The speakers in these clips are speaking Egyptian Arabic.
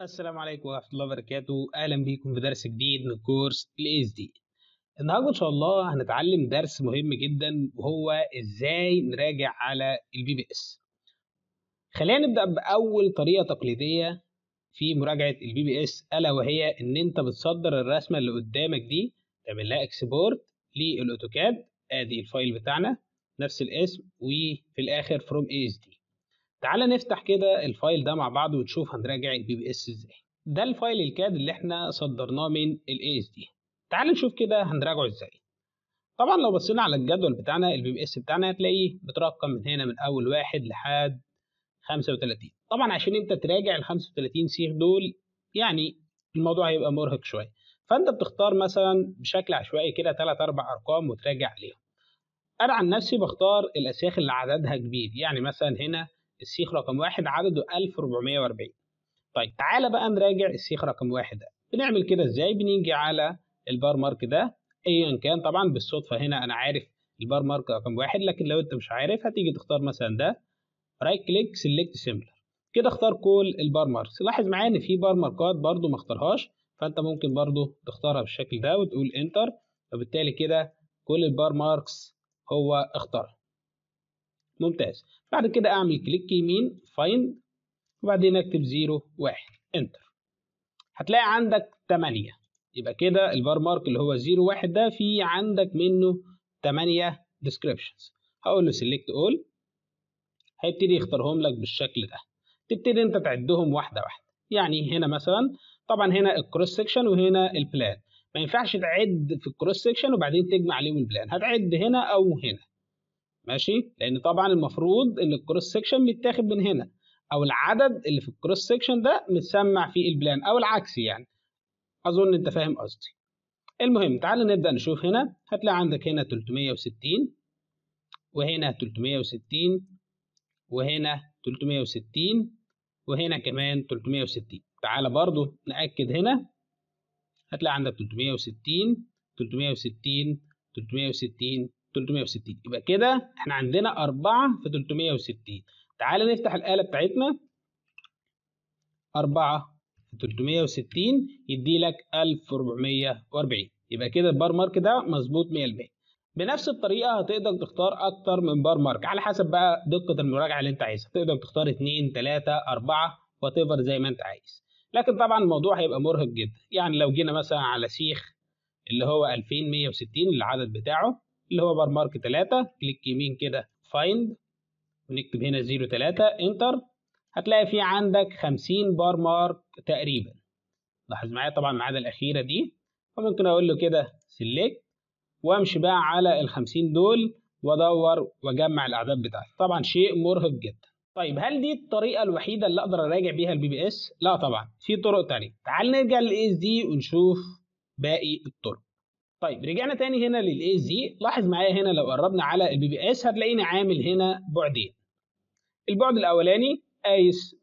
السلام عليكم ورحمة الله وبركاته أهلا بيكم في درس جديد من كورس ال دي النهاردة إن شاء الله هنتعلم درس مهم جدا وهو إزاي نراجع على البي بي إس خلينا نبدأ بأول طريقة تقليدية في مراجعة البي بي إس ألا وهي إن أنت بتصدر الرسمة اللي قدامك دي تعمل لها اكسبورت للأوتوكاد آدي الفايل بتاعنا نفس الاسم وفي الآخر فروم دي تعال نفتح كده الفايل ده مع بعض ونشوف هنراجع البي بي اس ازاي ده الفايل الكاد اللي احنا صدرناه من الاي اس دي تعال نشوف كده هنراجعه ازاي طبعا لو بصينا على الجدول بتاعنا البي بي اس بتاعنا هتلاقيه بترقم من هنا من اول واحد لحد 35 طبعا عشان انت تراجع ال 35 سيخ دول يعني الموضوع هيبقى مرهق شويه فانت بتختار مثلا بشكل عشوائي كده 3 4 ارقام وتراجع عليهم انا عن نفسي بختار الاسياخ اللي عددها كبير يعني مثلا هنا السيخ رقم واحد عدده 1440 طيب تعالى بقى نراجع السيخ رقم واحد ده بنعمل كده ازاي بنيجي على البار مارك ده ايا كان طبعا بالصدفه هنا انا عارف البار مارك رقم واحد لكن لو انت مش عارف هتيجي تختار مثلا ده رايت كليك سيلكت سيمبلر كده اختار كل البار ماركس لاحظ معايا ان في بار ماركات برده ما اختارهاش فانت ممكن برده تختارها بالشكل ده وتقول انتر وبالتالي كده كل البار ماركس هو اختارها ممتاز بعد كده اعمل كليك يمين فايند وبعدين اكتب 0 1 انتر هتلاقي عندك 8 يبقى كده البار مارك اللي هو 0 1 ده في عندك منه 8 ديسكريبشنز هقول له سيلكت اول هيبتدي يختارهم لك بالشكل ده تبتدي انت تعدهم واحده واحده يعني هنا مثلا طبعا هنا الكروس سكشن وهنا البلان ما ينفعش تعد في الكروس سكشن وبعدين تجمع عليهم البلان هتعد هنا او هنا ماشي لان طبعا المفروض ان الكروس سكشن متاخد من هنا او العدد اللي في الكروس سكشن ده متسمع في البلان او العكس يعني اظن انت فاهم قصدي المهم تعال نبدا نشوف هنا هتلاقي عندك هنا 360 وهنا 360 وهنا 360 وهنا كمان 360 تعال برضو نأكد هنا هتلاقي عندك 360 360 360 360 يبقى كده احنا عندنا 4 في 360 تعال نفتح الآلة بتاعتنا 4 في 360 يدي لك 1440 يبقى كده البار مارك ده مظبوط 100% بنفس الطريقة هتقدر تختار أكتر من بار مارك على حسب بقى دقة المراجعة اللي أنت عايزها تقدر تختار 2 3 4 وات زي ما أنت عايز لكن طبعا الموضوع هيبقى مرهق جدا يعني لو جينا مثلا على سيخ اللي هو 2160 العدد بتاعه اللي هو بار مارك 3 كليك يمين كده فايند ونكتب هنا 03 انتر هتلاقي في عندك 50 بار مارك تقريبا لاحظ معايا طبعا ما عدا الاخيره دي فممكن اقول له كده سيلكت وامشي بقى على ال 50 دول وادور واجمع الاعداد بتاعتي طبعا شيء مرهق جدا طيب هل دي الطريقه الوحيده اللي اقدر اراجع بيها البي بي اس لا طبعا في طرق تانية تعال نرجع للاي اس دي ونشوف باقي الطرق طيب رجعنا تاني هنا للاي زي لاحظ معايا هنا لو قربنا على البي بي اس هتلاقيني عامل هنا بعدين البعد الاولاني قايس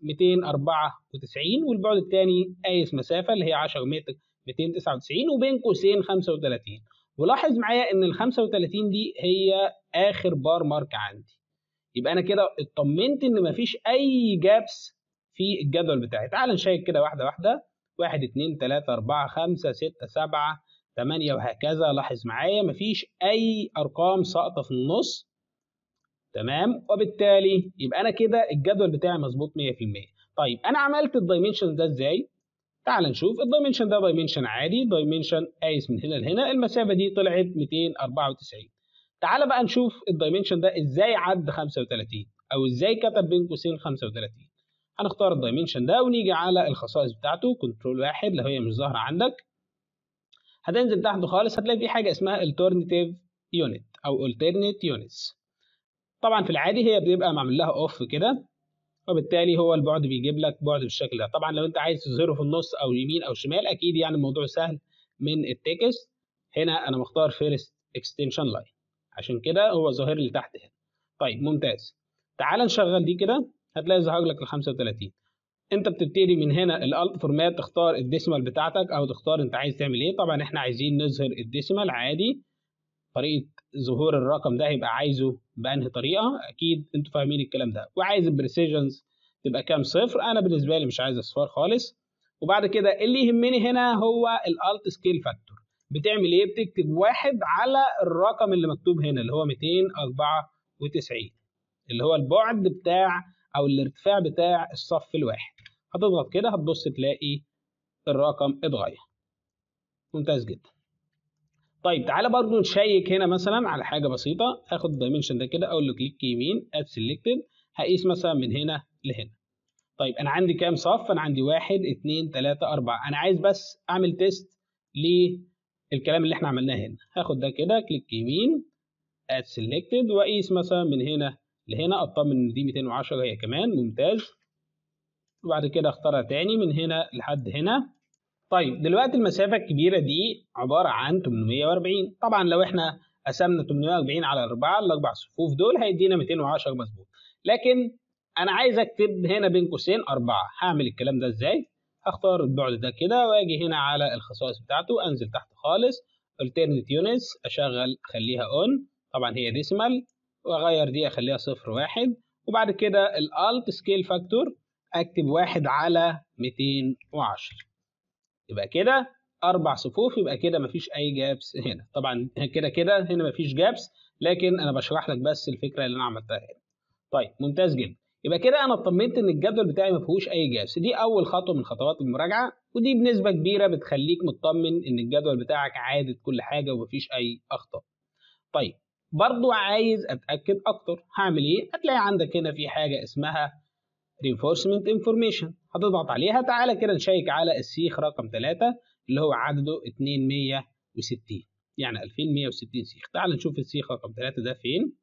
294 والبعد الثاني قايس مسافه اللي هي 10 متر 299 وبين قوسين 35 ولاحظ معايا ان ال 35 دي هي اخر بار مارك عندي يبقى انا كده اطمنت ان مفيش اي جابس في الجدول بتاعي تعال نشيك كده واحده واحده 1 2 3 4 5 6 7 8 وهكذا لاحظ معايا مفيش اي ارقام ساقطه في النص تمام وبالتالي يبقى انا كده الجدول بتاعي مظبوط 100% طيب انا عملت الدايمنشن ده ازاي تعال نشوف الدايمنشن ده دايمنشن عادي دايمنشن قايس من هنا لهنا المسافه دي طلعت 294 تعال بقى نشوف الدايمنشن ده ازاي عد 35 او ازاي كتب بين قوسين 35 هنختار الدايمنشن ده ونيجي على الخصائص بتاعته كنترول واحد لو هي مش ظاهره عندك هتنزل تحت خالص هتلاقي في حاجه اسمها alternative unit او alternate units طبعا في العادي هي بيبقى معمول لها اوف كده وبالتالي هو البعد بيجيب لك بعد بالشكل ده طبعا لو انت عايز تظهره في النص او يمين او شمال اكيد يعني الموضوع سهل من التكست هنا انا مختار فيرست اكستنشن لاين عشان كده هو ظاهر لي تحت هنا طيب ممتاز تعال نشغل دي كده هتلاقي ظهر لك ال 35 انت بتبتدي من هنا الالت فورمات تختار الديسيمال بتاعتك او تختار انت عايز تعمل ايه طبعا احنا عايزين نظهر الديسيمال عادي طريقه ظهور الرقم ده هيبقى عايزه بانهي طريقه اكيد انتوا فاهمين الكلام ده وعايز البريسيجنز تبقى كام صفر انا بالنسبه لي مش عايز اصفار خالص وبعد كده اللي يهمني هنا هو الالت سكيل فاكتور بتعمل ايه بتكتب واحد على الرقم اللي مكتوب هنا اللي هو 294 اللي هو البعد بتاع او الارتفاع بتاع الصف الواحد هتضغط كده هتبص تلاقي الرقم اتغير ممتاز جدا طيب تعالى برضو نشيك هنا مثلا على حاجه بسيطه اخد الدايمنشن ده كده اقول له كليك يمين اد سيلكتد هقيس مثلا من هنا لهنا طيب انا عندي كام صف انا عندي واحد اتنين تلاتة اربعة انا عايز بس اعمل تيست للكلام اللي احنا عملناه هنا هاخد ده كده كليك يمين اد سيلكتد واقيس مثلا من هنا لهنا اطمن ان دي 210 هي كمان ممتاز وبعد كده اختارها تاني من هنا لحد هنا طيب دلوقتي المسافة الكبيرة دي عبارة عن 840 طبعا لو احنا قسمنا 840 على 4 الاربع صفوف دول هيدينا 210 مظبوط لكن انا عايز اكتب هنا بين قوسين 4 هعمل الكلام ده ازاي هختار البعد ده كده واجي هنا على الخصائص بتاعته انزل تحت خالص alternate units اشغل اخليها اون طبعا هي ديسمال واغير دي اخليها صفر واحد وبعد كده الالت سكيل فاكتور اكتب واحد على 210 يبقى كده اربع صفوف يبقى كده مفيش اي جابس هنا طبعا كده كده هنا مفيش جابس لكن انا بشرح لك بس الفكره اللي انا عملتها هنا طيب ممتاز جدا يبقى كده انا اطمنت ان الجدول بتاعي ما فيهوش اي جابس دي اول خطوه من خطوات المراجعه ودي بنسبه كبيره بتخليك مطمن ان الجدول بتاعك عادل كل حاجه ومفيش اي اخطاء طيب برضو عايز اتاكد اكتر هعمل ايه هتلاقي عندك هنا في حاجه اسمها reinforcement information هتضغط عليها تعالى كده نشيك على السيخ رقم 3 اللي هو عدده 260 يعني 2160 سيخ تعال نشوف السيخ رقم 3 ده فين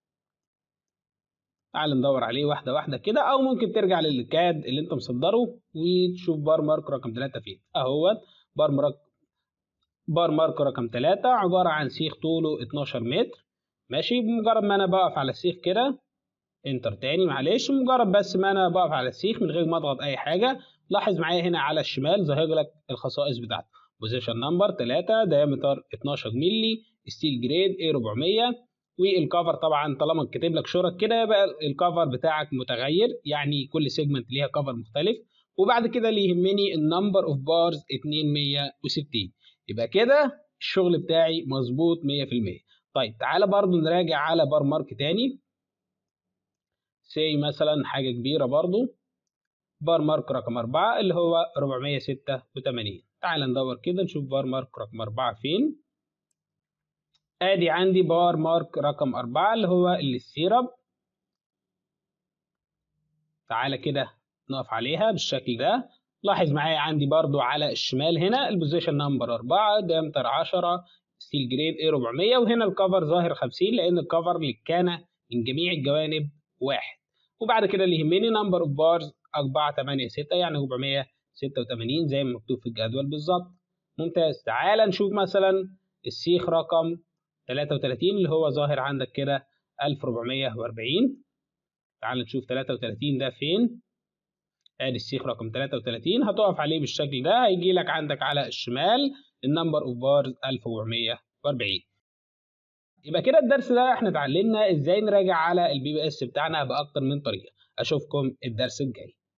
تعال ندور عليه واحده واحده كده او ممكن ترجع للكاد اللي انت مصدره وتشوف بار مارك رقم 3 فين اهوت بار مارك بار مارك رقم 3 عباره عن سيخ طوله 12 متر ماشي بمجرد ما انا بقف على السيخ كده انتر تاني معلش مجرد بس ما انا بقف على السيخ من غير ما اضغط اي حاجه لاحظ معايا هنا على الشمال ظاهر لك الخصائص بتاعته بوزيشن نمبر 3 دايمتر 12 مللي ستيل جريد اي 400 والكفر طبعا طالما كاتب لك شرط كده يبقى الكفر بتاعك متغير يعني كل سيجمنت ليها كفر مختلف وبعد كده اللي يهمني النمبر اوف بارز 260 يبقى كده الشغل بتاعي مظبوط 100% طيب تعالى برضو نراجع على بار مارك تاني سي مثلا حاجة كبيرة برضو بار مارك رقم 4 اللي هو 486 تعال ندور كده نشوف بار مارك رقم 4 فين ادي عندي بار مارك رقم 4 اللي هو السيرب تعالى كده نقف عليها بالشكل ده لاحظ معايا عندي برضو على الشمال هنا البوزيشن نمبر 4 ديامتر 10 ستيل جريد اي 400 وهنا الكفر ظاهر 50 لان الكفر للكانه من جميع الجوانب واحد وبعد كده اللي يهمني نمبر اوف بارز 4 8 6 يعني 486 زي ما مكتوب في الجدول بالظبط ممتاز تعال نشوف مثلا السيخ رقم 33 اللي هو ظاهر عندك كده 1440 تعال نشوف 33 ده فين ادي السيخ رقم 33 هتقف عليه بالشكل ده هيجي لك عندك على الشمال النمبر اوف بارز 1440 يبقى كده الدرس ده احنا اتعلمنا ازاي نراجع على البي بي اس بتاعنا باكتر من طريقه اشوفكم الدرس الجاي